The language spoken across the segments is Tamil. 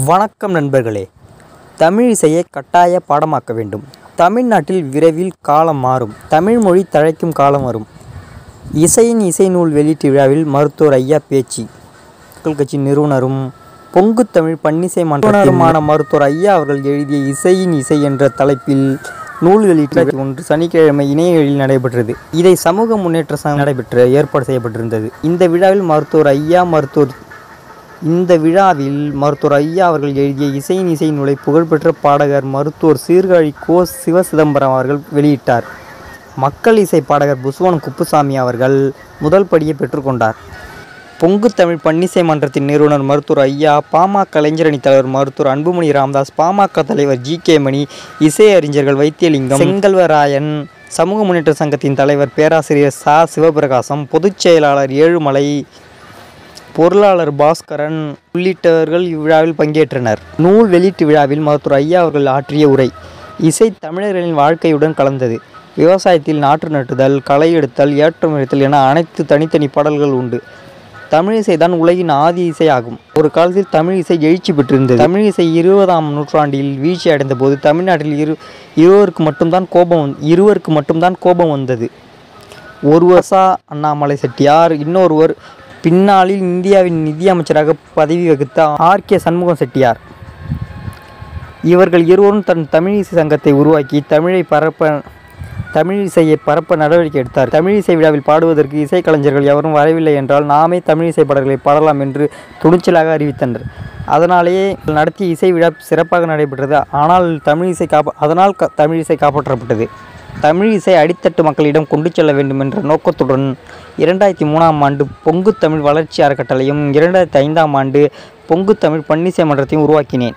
வணக்கம் நண்பர்களே தமிழ் இசையை கட்டாய பாடமாக்க வேண்டும் தமிழ்நாட்டில் விரைவில் காலம் மாறும் தமிழ் மொழி தழைக்கும் காலம் வரும் இசையின் இசை நூல் வெளியீட்டு விழாவில் மருத்துவர் ஐயா பேச்சு மக்கள் கட்சி நிறுவனரும் பொங்கு தமிழ் பன்னிசை மன்றமான மருத்துவர் ஐயா அவர்கள் எழுதிய இசையின் இசை என்ற தலைப்பில் நூல் வெளியீட்டு ஒன்று சனிக்கிழமை இணையவழியில் நடைபெற்றது இதை சமூக முன்னேற்ற சங்கம் நடைபெற்ற ஏற்பாடு செய்யப்பட்டிருந்தது இந்த விழாவில் மருத்துவர் ஐயா மருத்துவர் இந்த விழாவில் மருத்துவர் ஐயா அவர்கள் எழுதிய இசையின் இசை நூலை புகழ்பெற்ற பாடகர் மருத்துவர் சீர்காழி கோ சிவசிதம்பரம் அவர்கள் வெளியிட்டார் மக்கள் இசை பாடகர் புசுவனம் குப்புசாமி அவர்கள் முதல் படியை பெற்றுக்கொண்டார் பொங்கு தமிழ் பன்னிசை மன்றத்தின் நிறுவனர் மருத்துவர் ஐயா பாமக கலைஞரணி தலைவர் மருத்துவர் அன்புமணி ராமதாஸ் பாமக தலைவர் ஜி கே மணி இசை அறிஞர்கள் வைத்தியலிங்கம் செங்கல்வராயன் சமூக முன்னேற்ற சங்கத்தின் தலைவர் பேராசிரியர் சா சிவபிரகாசம் பொதுச் செயலாளர் ஏழுமலை பொருளாளர் பாஸ்கரன் உள்ளிட்டவர்கள் இவ்விழாவில் பங்கேற்றனர் நூல் வெளியீட்டு விழாவில் மருத்துவர் ஐயா அவர்கள் ஆற்றிய உரை இசை தமிழர்களின் வாழ்க்கையுடன் கலந்தது விவசாயத்தில் நாற்று நட்டுதல் களை எடுத்தல் ஏற்றம் எடுத்தல் என அனைத்து தனித்தனி பாடல்கள் உண்டு தமிழ் இசை தான் உலகின் ஆதி இசை ஆகும் ஒரு காலத்தில் தமிழ் இசை எழுச்சி பெற்றிருந்தது தமிழ் இசை இருபதாம் நூற்றாண்டில் வீழ்ச்சி அடைந்த போது தமிழ்நாட்டில் இரு இருவருக்கு மட்டும்தான் கோபம் வந்து- இருவருக்கு மட்டும்தான் கோபம் வந்தது ஒருவர் சா அண்ணாமலை செட்டியார் இன்னொருவர் பின்னாளில் இந்தியாவின் நிதியமைச்சராக பதவி வகித்த ஆர் கே சண்முகம் செட்டியார் இவர்கள் இருவரும் தன் தமிழ் இசை சங்கத்தை உருவாக்கி தமிழை பரப்ப தமிழ் இசையை பரப்ப நடவடிக்கை எடுத்தார் தமிழ் இசை விழாவில் பாடுவதற்கு இசைக்கலைஞர்கள் எவரும் வரவில்லை என்றால் நாமே தமிழ் இசை பாடல்களை பாடலாம் என்று துணிச்சலாக அறிவித்தனர் அதனாலேயே நடத்திய இசை விழா சிறப்பாக நடைபெற்றது ஆனால் தமிழ் இசை காப்ப அதனால் க- தமிழ் இசை காப்பாற்றப்பட்டது தமிழ் இசை அடித்தட்டு மக்களிடம் கொண்டு செல்ல வேண்டும் என்ற நோக்கத்துடன் இரண்டாயிரத்தி மூணாம் ஆண்டு பொங்கு தமிழ் வளர்ச்சி அறக்கட்டளையும் இரண்டாயிரத்தி ஐந்தாம் ஆண்டு பொங்கு தமிழ் பன்னிசை மன்றத்தையும் உருவாக்கினேன்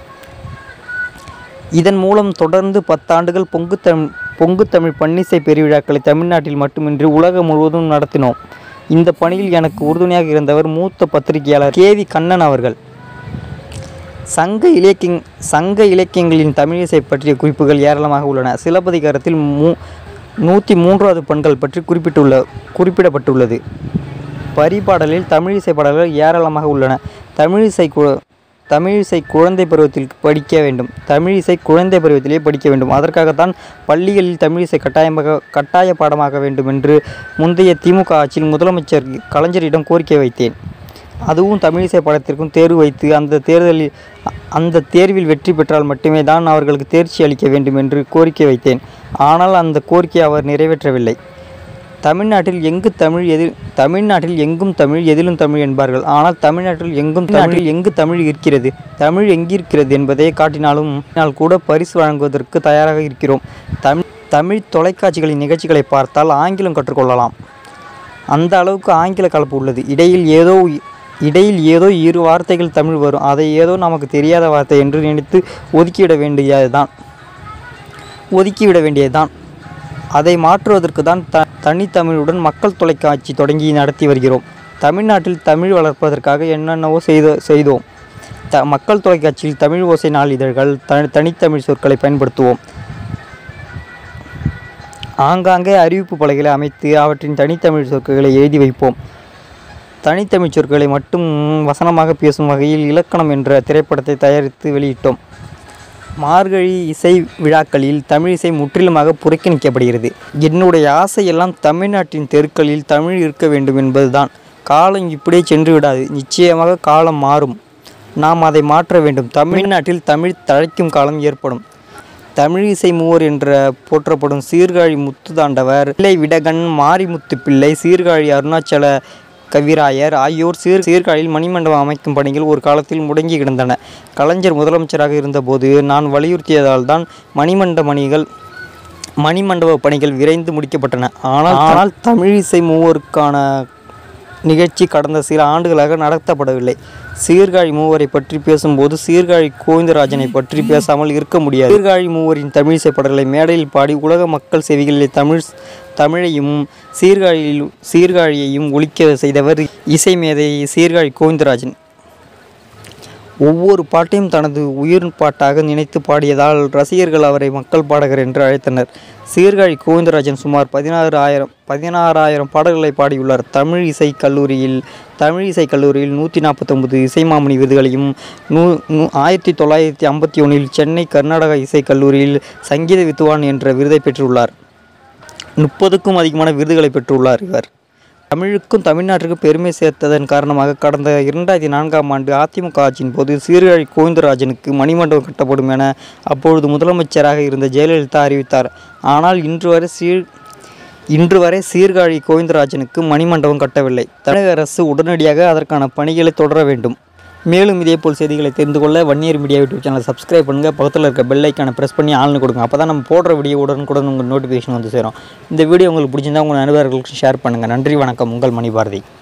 இதன் மூலம் தொடர்ந்து பத்தாண்டுகள் பொங்கு தமிழ் பொங்கு தமிழ் பன்னிசை பெருவிழாக்களை தமிழ்நாட்டில் மட்டுமின்றி உலகம் முழுவதும் நடத்தினோம் இந்த பணியில் எனக்கு உறுதுணையாக இருந்தவர் மூத்த பத்திரிகையாளர் கே வி கண்ணன் அவர்கள் சங்க இலக்கிய சங்க இலக்கியங்களின் தமிழிசை பற்றிய குறிப்புகள் ஏராளமாக உள்ளன சிலப்பதிகாரத்தில் மூ நூற்றி மூன்றாவது பண்கள் பற்றி குறிப்பிட்டுள்ள குறிப்பிடப்பட்டுள்ளது பரிபாடலில் தமிழிசை பாடல்கள் ஏராளமாக உள்ளன தமிழிசை கு தமிழிசை குழந்தை பருவத்தில் படிக்க வேண்டும் தமிழிசை குழந்தை பருவத்திலே படிக்க வேண்டும் அதற்காகத்தான் பள்ளிகளில் தமிழிசை கட்டாயமாக கட்டாய பாடமாக வேண்டும் என்று முந்தைய திமுக ஆட்சியில் முதலமைச்சர் கலைஞரிடம் கோரிக்கை வைத்தேன் அதுவும் தமிழிசை பாடத்திற்கும் தேர்வு வைத்து அந்த தேர்தலில் அந்த தேர்வில் வெற்றி பெற்றால் மட்டுமே தான் அவர்களுக்கு தேர்ச்சி அளிக்க வேண்டும் என்று கோரிக்கை வைத்தேன் ஆனால் அந்த கோரிக்கையை அவர் நிறைவேற்றவில்லை தமிழ்நாட்டில் எங்கு தமிழ் எதில் தமிழ்நாட்டில் எங்கும் தமிழ் எதிலும் தமிழ் என்பார்கள் ஆனால் தமிழ்நாட்டில் எங்கும் தமிழில் எங்கு தமிழ் இருக்கிறது தமிழ் எங்கிருக்கிறது என்பதை காட்டினாலும் நான் கூட பரிசு வழங்குவதற்கு தயாராக இருக்கிறோம் தமிழ் தமிழ் தொலைக்காட்சிகளின் நிகழ்ச்சிகளை பார்த்தால் ஆங்கிலம் கற்றுக்கொள்ளலாம் அந்த அளவுக்கு ஆங்கில கலப்பு உள்ளது இடையில் ஏதோ இடையில் ஏதோ இரு வார்த்தைகள் தமிழ் வரும் அதை ஏதோ நமக்கு தெரியாத வார்த்தை என்று நினைத்து ஒதுக்கிவிட வேண்டியதுதான் ஒதுக்கிவிட வேண்டியதுதான் அதை மாற்றுவதற்கு தான் த தனித்தமிழுடன் மக்கள் தொலைக்காட்சி தொடங்கி நடத்தி வருகிறோம் தமிழ்நாட்டில் தமிழ் வளர்ப்பதற்காக என்னென்னவோ செய்த செய்தோம் த மக்கள் தொலைக்காட்சியில் தமிழ் ஓசை நாளிதழ்கள் த தனித்தமிழ் சொற்களை பயன்படுத்துவோம் ஆங்காங்கே அறிவிப்பு பலகைகளை அமைத்து அவற்றின் தனித்தமிழ் சொற்களை எழுதி வைப்போம் தனித்தமிழ் சொற்களை மட்டும் வசனமாக பேசும் வகையில் இலக்கணம் என்ற திரைப்படத்தை தயாரித்து வெளியிட்டோம் மார்கழி இசை விழாக்களில் தமிழ் இசை முற்றிலுமாக புறக்கணிக்கப்படுகிறது என்னுடைய ஆசையெல்லாம் தமிழ்நாட்டின் தெருக்களில் தமிழ் இருக்க வேண்டும் என்பதுதான் காலம் இப்படியே சென்று விடாது நிச்சயமாக காலம் மாறும் நாம் அதை மாற்ற வேண்டும் தமிழ்நாட்டில் தமிழ் தழைக்கும் காலம் ஏற்படும் தமிழ் இசை மூவர் என்ற போற்றப்படும் சீர்காழி முத்துதாண்டவர் பிள்ளை விடகன் மாரிமுத்து பிள்ளை சீர்காழி அருணாச்சல கவிராயர் ஆகியோர் சீர் சீர்காழியில் மணிமண்டபம் அமைக்கும் பணிகள் ஒரு காலத்தில் முடங்கி கிடந்தன கலைஞர் முதலமைச்சராக இருந்தபோது நான் வலியுறுத்தியதால் தான் மணிமண்ட பணிகள் மணிமண்டப பணிகள் விரைந்து முடிக்கப்பட்டன ஆனால் ஆனால் தமிழ் இசை மூவருக்கான நிகழ்ச்சி கடந்த சில ஆண்டுகளாக நடத்தப்படவில்லை சீர்காழி மூவரை பற்றி பேசும்போது சீர்காழி கோவிந்தராஜனை பற்றி பேசாமல் இருக்க முடியாது சீர்காழி மூவரின் தமிழிசை பாடல்களை மேடையில் பாடி உலக மக்கள் செவிகளில் தமிழ் தமிழையும் சீர்காழியில் சீர்காழியையும் ஒழிக்க செய்தவர் இசை மேதை சீர்காழி கோவிந்தராஜன் ஒவ்வொரு பாட்டையும் தனது உயிர் பாட்டாக நினைத்து பாடியதால் ரசிகர்கள் அவரை மக்கள் பாடகர் என்று அழைத்தனர் சீர்காழி கோவிந்தராஜன் சுமார் பதினாறு ஆயிரம் பதினாறாயிரம் பாடல்களை பாடியுள்ளார் தமிழ் இசை கல்லூரியில் தமிழ் இசை கல்லூரியில் நூற்றி நாற்பத்தொம்பது இசைமாமணி விருதுகளையும் நூ நூ ஆயிரத்தி தொள்ளாயிரத்தி ஐம்பத்தி ஒன்றில் சென்னை கர்நாடக இசை கல்லூரியில் சங்கீத வித்துவான் என்ற விருதை பெற்றுள்ளார் முப்பதுக்கும் அதிகமான விருதுகளை பெற்றுள்ளார் இவர் தமிழுக்கும் தமிழ்நாட்டிற்கும் பெருமை சேர்த்ததன் காரணமாக கடந்த இரண்டாயிரத்தி நான்காம் ஆண்டு அதிமுக ஆட்சியின் போது சீர்காழி கோவிந்தராஜனுக்கு மணிமண்டபம் கட்டப்படும் என அப்பொழுது முதலமைச்சராக இருந்த ஜெயலலிதா அறிவித்தார் ஆனால் இன்று வரை சீர் இன்று வரை சீர்காழி கோவிந்தராஜனுக்கு மணிமண்டபம் கட்டவில்லை தமிழக அரசு உடனடியாக அதற்கான பணிகளை தொடர வேண்டும் மேலும் இதேபோல் செய்திகளை தெரிந்து கொள்ள வன்னியர் மீடியா யூடியூப் சேனலை சப்ஸ்கிரைப் பண்ணுங்கள் பக்கத்தில் இருக்க பெல் ஐக்கானை ப்ரெஸ் பண்ணி ஆள்னு கொடுங்க அப்போ தான் நம்ம போடுற வீடியோ உடனுக்குடன் உங்கள் நோட்டிஃபிகேஷன் வந்து சேரும் இந்த வீடியோ உங்களுக்கு பிடிச்சிருந்தா உங்கள் நண்பர்களுக்கு ஷேர் பண்ணுங்கள் நன்றி வணக்கம் உங்கள் மணிபாரதி